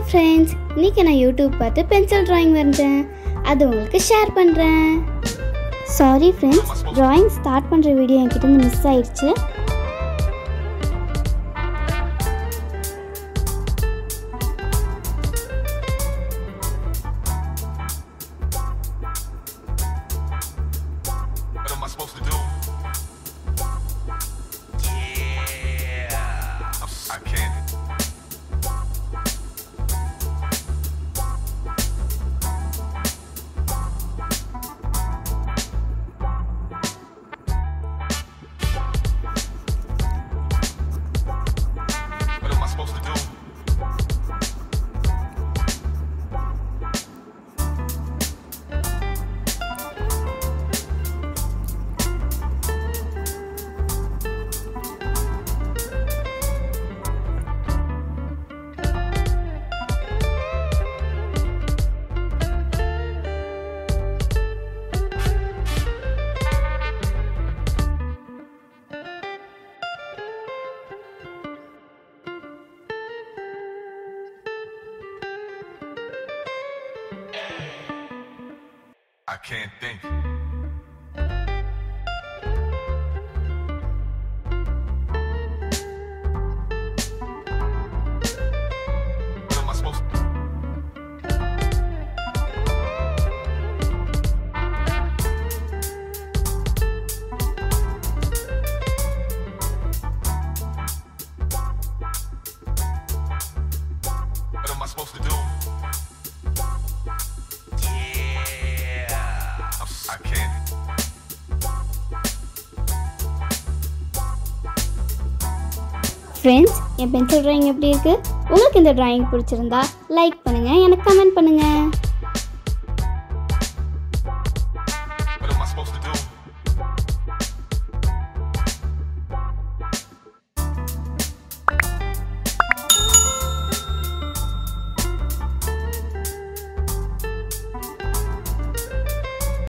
Friends இன்றைக்கி நான் YouTube பார்த்து பென்சில் ட்ராயிங் வரைஞ்சேன் அது உங்களுக்கு ஷேர் பண்ணுறேன் சாரி ஃப்ரெண்ட்ஸ் ட்ராயிங் ஸ்டார்ட் பண்ணுற வீடியோ என்கிட்ட இருந்து மிஸ் ஆயிடுச்சு What am I supposed to do? Yeah. I'm, I can't. What am I supposed to do? I can't think. What am I supposed to What am I supposed to do? Yeah. I'm, I can't. Friends என் pencil drawing எப்படி இருக்குது உங்களுக்கு இந்த drawing பிடிச்சிருந்தா like பண்ணுங்கள் எனக்கு comment பண்ணுங்கள்